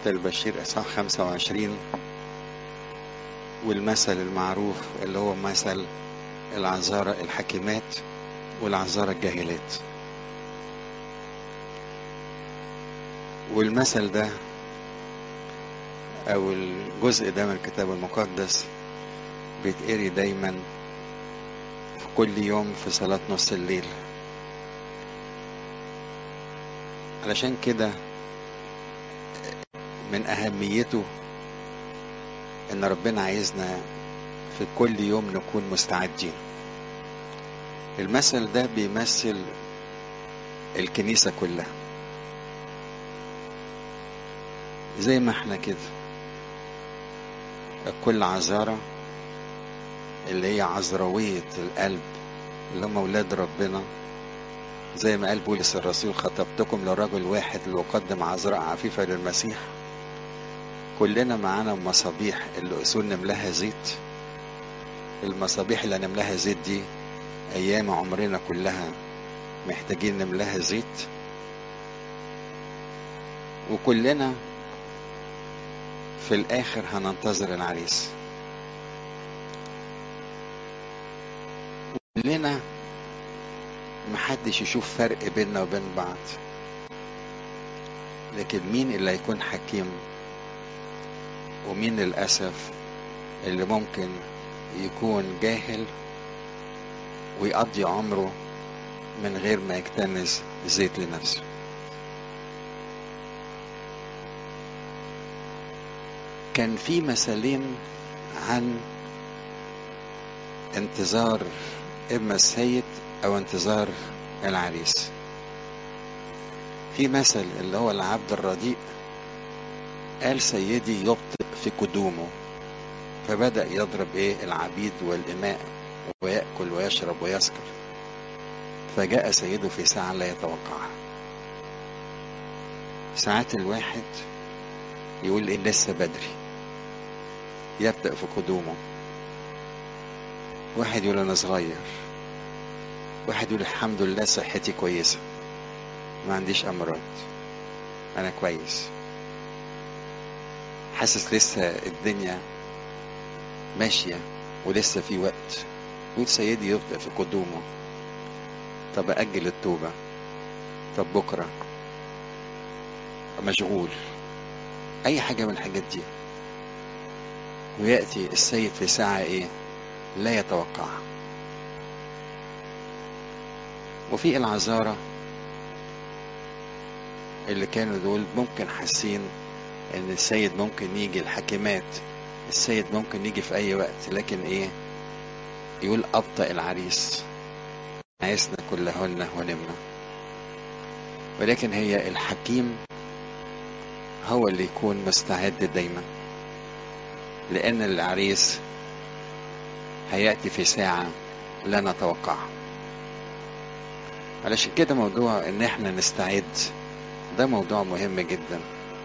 البشير إصحاح 25 والمثل المعروف اللي هو مثل العذارى الحكيمات والعذارى الجاهلات والمثل ده أو الجزء ده من الكتاب المقدس بيتقري دايما في كل يوم في صلاة نص الليل علشان كده من أهميته إن ربنا عايزنا في كل يوم نكون مستعدين المثل ده بيمثل الكنيسة كلها زي ما احنا كده كل عذارة اللي هي عذراوية القلب اللي هم أولاد ربنا زي ما قال بولس الرسول خطبتكم لرجل واحد لأقدم عذراء عفيفة للمسيح كلنا معانا مصابيح اللي أصول نملاها زيت المصابيح اللي نملاها زيت دي أيام عمرنا كلها محتاجين نملاها زيت وكلنا في الآخر هننتظر العريس كلنا محدش يشوف فرق بيننا وبين بعض لكن مين اللي هيكون حكيم ومين للأسف اللي ممكن يكون جاهل ويقضي عمره من غير ما يكتنز زيت لنفسه كان في مثلين عن انتظار اما السيد او انتظار العريس في مثل اللي هو العبد الرديء قال سيدي يبطئ في قدومه فبدأ يضرب ايه العبيد والإماء ويأكل ويشرب ويسكر فجاء سيده في ساعة لا يتوقعها ساعات الواحد يقول ايه لسه بدري يبدأ في قدومه واحد يقول انا صغير واحد يقول الحمد لله صحتي كويسة ما عنديش أمراض أنا كويس حاسس لسه الدنيا ماشية ولسه في وقت يقول سيدي يبدأ في قدومه طب أجل التوبة طب بكرة مشغول أي حاجة من الحاجات دي ويأتي السيد في ساعة إيه لا يتوقعها وفي العذارى اللي كانوا دول ممكن حاسين ان السيد ممكن يجي الحكيمات السيد ممكن يجي في اي وقت لكن ايه يقول ابطأ العريس عيسنا كلهن ونمنا ولكن هي الحكيم هو اللي يكون مستعد دايما لان العريس هيأتي في ساعة لا نتوقعها علشان كده موضوع ان احنا نستعد ده موضوع مهم جدا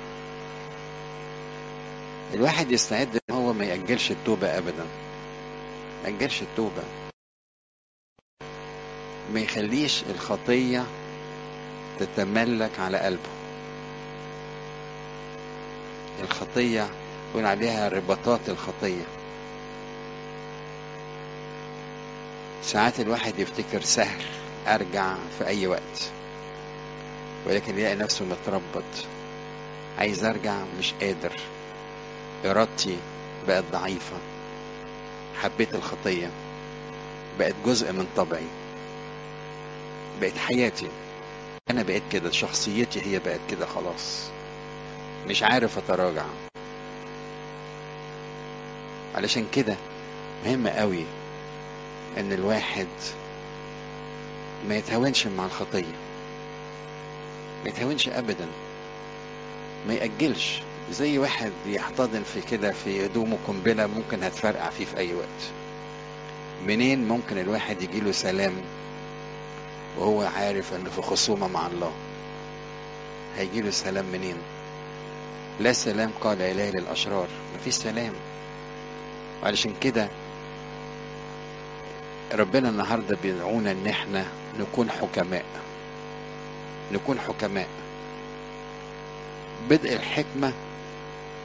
الواحد يستعد ان هو ما يأجلش التوبة ابدا ما يأجلش التوبة ما يخليش الخطية تتملك على قلبه الخطية يقول عليها رباطات الخطية ساعات الواحد يفتكر سهل ارجع في اي وقت ولكن يلاقي نفسه متربط عايز ارجع مش قادر ارادتي بقت ضعيفة حبيت الخطية بقت جزء من طبعي بقت حياتي انا بقيت كده شخصيتي هي بقت كده خلاص مش عارف اتراجع علشان كده مهم قوي ان الواحد ما يتهاونش مع الخطية ما يتهاونش ابدا ما يأجلش زي واحد يحتضن في كده في هدومه قنبلة ممكن هتفرقع فيه في اي وقت منين ممكن الواحد يجيله سلام وهو عارف انه في خصومة مع الله هيجيله سلام منين لا سلام قال إله للأشرار مفيش سلام وعلشان كده ربنا النهارده بيدعونا ان احنا نكون حكماء نكون حكماء بدء الحكمة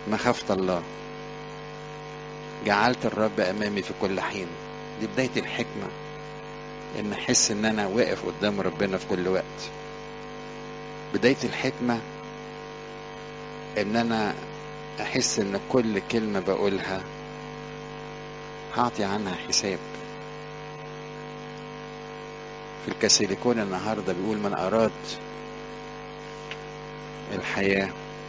مخافة الله جعلت الرب أمامي في كل حين دي بداية الحكمة إن أحس إن أنا واقف قدام ربنا في كل وقت بداية الحكمة إن أنا أحس إن كل كلمة بقولها هعطي عنها حساب في الكاثوليكون النهارده بيقول من أراد الحياة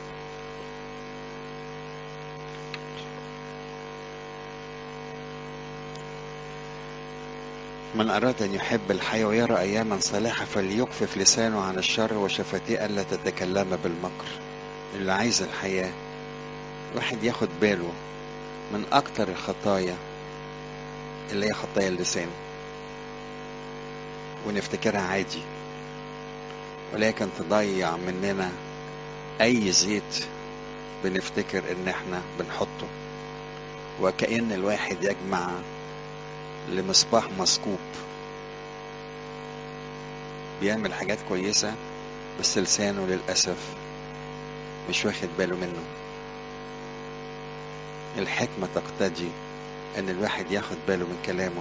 من أراد أن يحب الحياة ويرى أياما صالحة فليكفف لسانه عن الشر وشفتيه ألا تتكلم بالمكر اللي عايز الحياة الواحد ياخد باله من أكتر الخطايا اللي هي خطايا اللسان ونفتكرها عادي ولكن تضيع مننا أي زيت بنفتكر إن إحنا بنحطه وكأن الواحد يجمع لمصباح مسكوب بيعمل حاجات كويسة بس لسانه للأسف مش واخد باله منه الحكمة تقتضي ان الواحد ياخد باله من كلامه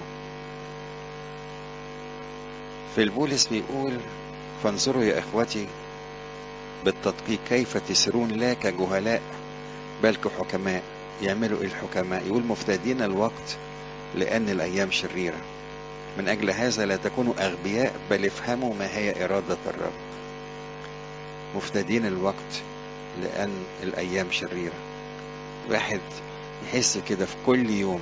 في البولس بيقول فانظروا يا اخوتي بالتدقيق كيف تسرون لا كجهلاء بل كحكماء يعملوا ايه الحكماء يقول مفتدين الوقت لان الايام شريره من اجل هذا لا تكونوا اغبياء بل افهموا ما هي اراده الرب مفتدين الوقت لان الايام شريره واحد يحس كده في كل يوم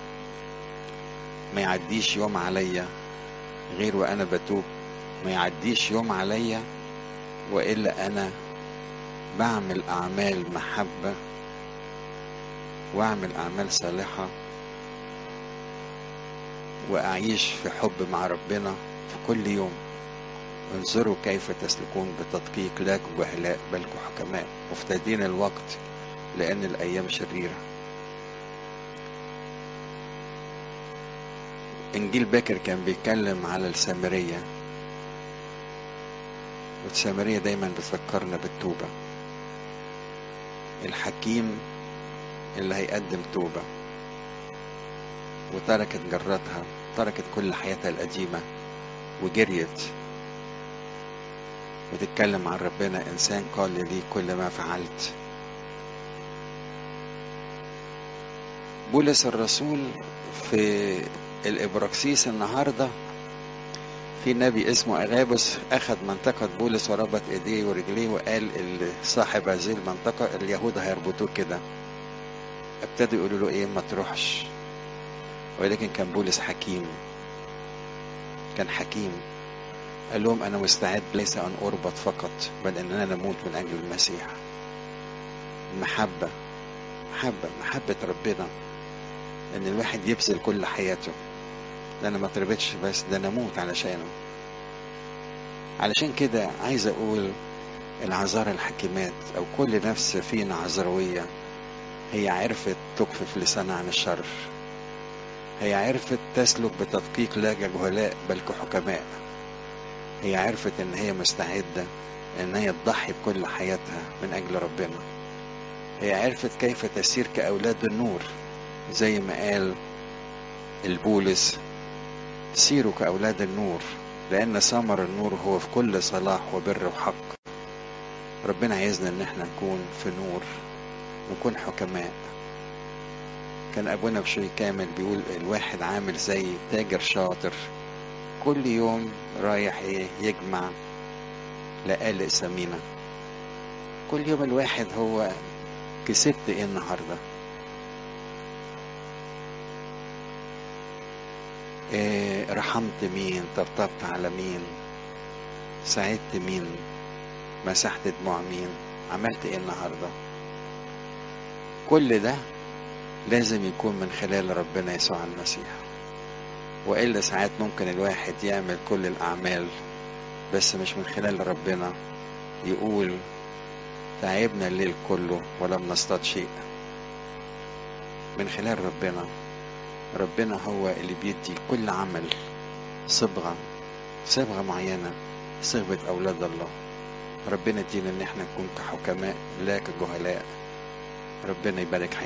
ما يعديش يوم عليا غير وانا بتوب ما يعديش يوم عليا والا انا بعمل اعمال محبه واعمل اعمال صالحه واعيش في حب مع ربنا في كل يوم انظروا كيف تسلكون بتدقيق لا كجهلاء بل كحكماء مفتدين الوقت لان الايام شريره انجيل باكر كان بيتكلم على السامريه والسامريه دايما بتفكرنا بالتوبه الحكيم اللي هيقدم توبه وتركت جرتها تركت كل حياتها القديمه وجريت وتتكلم عن ربنا انسان قال لي كل ما فعلت بولس الرسول في الإبراكسيس النهاردة في نبي اسمه أغابس أخذ منطقة بولس وربط إيديه ورجليه وقال صاحب هذه المنطقة اليهود هيربطوه كده ابتدوا يقولوا له إيه ما تروحش ولكن كان بولس حكيم كان حكيم قال لهم أنا مستعد ليس أن أربط فقط بل أن أنا نموت من أجل المسيح المحبة محبة محبة ربنا ان الواحد يبذل كل حياته ده انا ما اتربتش بس ده انا اموت علشانه علشان كده عايز اقول العذارى الحكيمات او كل نفس فينا عذروية هي عرفت تكفف لسانها عن الشر هي عرفت تسلك بتدقيق لا كجهلاء بل كحكماء هي عرفت ان هي مستعدة ان هي تضحي بكل حياتها من اجل ربنا هي عرفت كيف تسير كأولاد النور زي ما قال البولس سيروا كأولاد النور لأن ثمر النور هو في كل صلاح وبر وحق ربنا عايزنا إن احنا نكون في نور نكون حكماء كان أبونا بشوي كامل بيقول الواحد عامل زي تاجر شاطر كل يوم رايح ايه يجمع لقالق ثمينة كل يوم الواحد هو كسبت ايه النهارده إيه رحمت مين طبطبت على مين ساعدت مين مسحت دموع مين عملت ايه النهارده كل ده لازم يكون من خلال ربنا يسوع المسيح والا ساعات ممكن الواحد يعمل كل الاعمال بس مش من خلال ربنا يقول تعبنا الليل كله ولم نصطاد شيء من خلال ربنا ربنا هو اللي بيدي كل عمل صبغة صبغة معينة صبغة أولاد الله ربنا ادينا إن احنا نكون كحكماء لا كجهلاء ربنا يبارك حياتك